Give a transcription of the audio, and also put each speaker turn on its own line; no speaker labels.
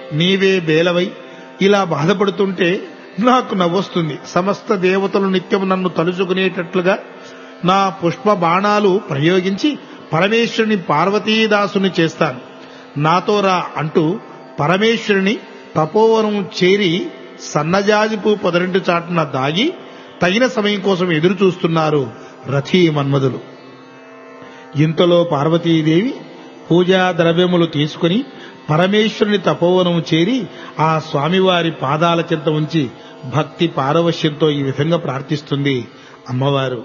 నీవే బేలవై ఇలా బాధపడుతుంటే నాకు నవ్వొస్తుంది సమస్త దేవతలు నిత్యం నన్ను తలుచుకునేటట్లుగా నా పుష్ప బాణాలు ప్రయోగించి పరమేశ్వరుని పార్వతీదాసుని చేస్తాను నాతో రా అంటూ పరమేశ్వరుని తపోవనం చేరి సన్నజాజిపు పొదరింటి చాటున దాగి తగిన సమయం కోసం ఎదురు చూస్తున్నారు రథీ మన్మధులు ఇంతలో పార్వతీదేవి పూజా ద్రవ్యములు తీసుకుని పరమేశ్వరుని తపోవనం చేరి ఆ స్వామివారి పాదాల చింత ఉంచి భక్తి పారవశ్యంతో ఈ విధంగా ప్రార్థిస్తుంది అమ్మవారు